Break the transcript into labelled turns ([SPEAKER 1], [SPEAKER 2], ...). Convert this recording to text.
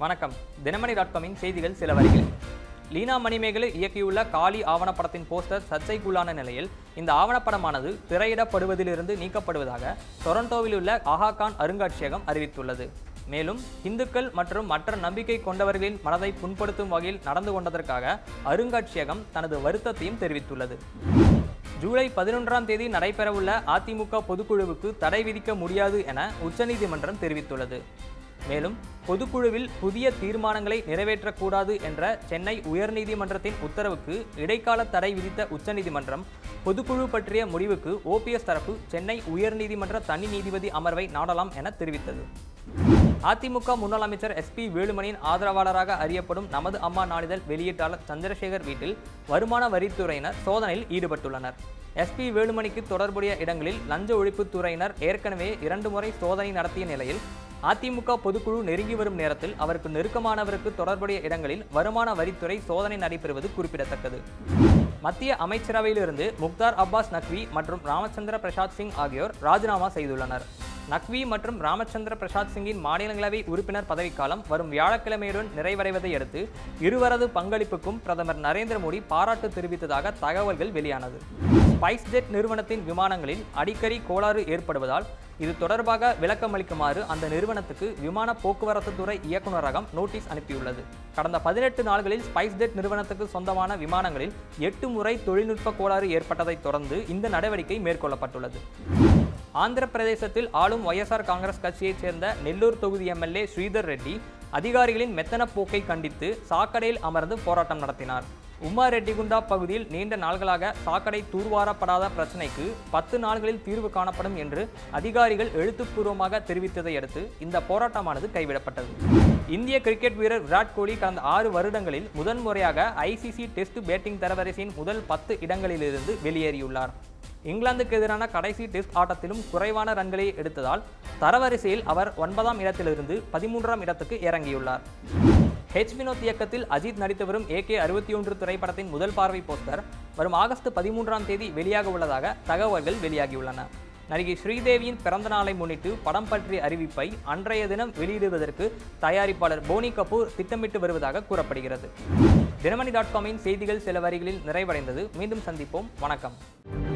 [SPEAKER 1] வணக்கம் தினமணி டாட் காமின் செய்திகள் சில வரிகளில் லீனா மணிமேகலை இயக்கியுள்ள காளி ஆவணப்படத்தின் போஸ்டர் சர்ச்சைக்குள்ளான நிலையில் இந்த ஆவணப்படமானது திரையிடப்படுவதிலிருந்து நீக்கப்படுவதாக டொரண்டோவில் உள்ள ஆஹாகான் அருங்காட்சியகம் அறிவித்துள்ளது மேலும் இந்துக்கள் மற்றும் மற்ற நம்பிக்கை கொண்டவர்களின் மனதை புண்படுத்தும் வகையில் நடந்து கொண்டதற்காக அருங்காட்சியகம் தனது வருத்தத்தையும் தெரிவித்துள்ளது ஜூலை பதினொன்றாம் தேதி நடைபெறவுள்ள அதிமுக பொதுக்குழுவுக்கு தடை விதிக்க முடியாது என உச்சநீதிமன்றம் தெரிவித்துள்ளது மேலும் பொதுக்குழுவில் புதிய தீர்மானங்களை நிறைவேற்றக்கூடாது என்ற சென்னை உயர்நீதிமன்றத்தின் உத்தரவுக்கு இடைக்கால தடை விதித்த உச்சநீதிமன்றம் பொதுக்குழு பற்றிய முடிவுக்கு ஓபிஎஸ் தரப்பு சென்னை உயர்நீதிமன்ற தனி நீதிபதி அமர்வை நாடலாம் என தெரிவித்தது அதிமுக முன்னாள் அமைச்சர் எஸ்பி வேலுமணியின் ஆதரவாளராக அறியப்படும் நமது அம்மா நாளிதழ் வெளியீட்டாளர் சந்திரசேகர் வீட்டில் வருமான வரித்துறையினர் சோதனையில் ஈடுபட்டுள்ளனர் எஸ்பி வேலுமணிக்கு தொடர்புடைய இடங்களில் லஞ்ச ஒழிப்புத் துறையினர் ஏற்கனவே இரண்டு முறை சோதனை நடத்திய நிலையில் அதிமுக பொதுக்குழு நெருங்கி வரும் நேரத்தில் அவருக்கு நெருக்கமானவருக்கு தொடர்புடைய இடங்களில் வருமான வரித்துறை சோதனை நடைபெறுவது குறிப்பிடத்தக்கது மத்திய அமைச்சரவையிலிருந்து முக்தார் அப்பாஸ் நக்வி மற்றும் ராமச்சந்திர பிரசாத் சிங் ஆகியோர் ராஜினாமா செய்துள்ளனர் நக்வி மற்றும் ராமச்சந்திர பிரசாத் சிங்கின் மாநிலங்களவை உறுப்பினர் பதவிக்காலம் வரும் வியாழக்கிழமையுடன் நிறைவடைவதை அடுத்து இருவரது பங்களிப்புக்கும் பிரதமர் நரேந்திர மோடி பாராட்டு தெரிவித்ததாக தகவல்கள் வெளியானது ஸ்பைஸ் ஜெட் நிறுவனத்தின் விமானங்களில் அடிக்கடி கோளாறு ஏற்படுவதால் இது தொடர்பாக விளக்கமளிக்குமாறு அந்த நிறுவனத்துக்கு விமான போக்குவரத்து துறை இயக்குநரகம் நோட்டீஸ் அனுப்பியுள்ளது கடந்த பதினெட்டு நாள்களில் ஸ்பைஸ் ஜெட் நிறுவனத்துக்கு சொந்தமான விமானங்களில் எட்டு முறை தொழில்நுட்ப கோளாறு ஏற்பட்டதைத் தொடர்ந்து இந்த நடவடிக்கை மேற்கொள்ளப்பட்டுள்ளது ஆந்திர பிரதேசத்தில் ஆளும் ஒய்எஸ்ஆர் காங்கிரஸ் கட்சியைச் சேர்ந்த நெல்லூர் தொகுதி எம்எல்ஏ ஸ்ரீதர் ரெட்டி அதிகாரிகளின் மெத்தன போக்கை கண்டித்து சாக்கடையில் அமர்ந்து போராட்டம் நடத்தினார் உமா ரெட்டிகுண்டா பகுதியில் நீண்ட நாள்களாக சாக்கடை தூர்வாரப்படாத பிரச்சினைக்கு பத்து நாள்களில் தீர்வு காணப்படும் என்று அதிகாரிகள் எழுத்துப்பூர்வமாக தெரிவித்ததை அடுத்து இந்த போராட்டமானது கைவிடப்பட்டது இந்திய கிரிக்கெட் வீரர் விராட் கோலி கடந்த ஆறு வருடங்களில் முதன்முறையாக ஐசிசி டெஸ்ட் பேட்டிங் தரவரிசையின் முதல் பத்து இடங்களிலிருந்து வெளியேறியுள்ளார் இங்கிலாந்துக்கு எதிரான கடைசி டெஸ்ட் ஆட்டத்திலும் குறைவான ரன்களை எடுத்ததால் தரவரிசையில் அவர் ஒன்பதாம் இடத்திலிருந்து பதிமூன்றாம் இடத்துக்கு இறங்கியுள்ளார் ஹெச் வினோத் இயக்கத்தில் அஜித் நடித்து வரும் ஏகே அறுபத்தி ஒன்று திரைப்படத்தின் முதல் பார்வை போஸ்டர் வரும் ஆகஸ்ட் பதிமூன்றாம் தேதி வெளியாக உள்ளதாக தகவல்கள் வெளியாகியுள்ளன நடிகை ஸ்ரீதேவியின் பிறந்த நாளை முன்னிட்டு படம் பற்றிய அறிவிப்பை அன்றைய தினம் வெளியிடுவதற்கு தயாரிப்பாளர் போனி கபூர் திட்டமிட்டு வருவதாக கூறப்படுகிறது தினமணி டாட் காமின் செய்திகள் சில வரிகளில் நிறைவடைந்தது மீண்டும் சந்திப்போம் வணக்கம்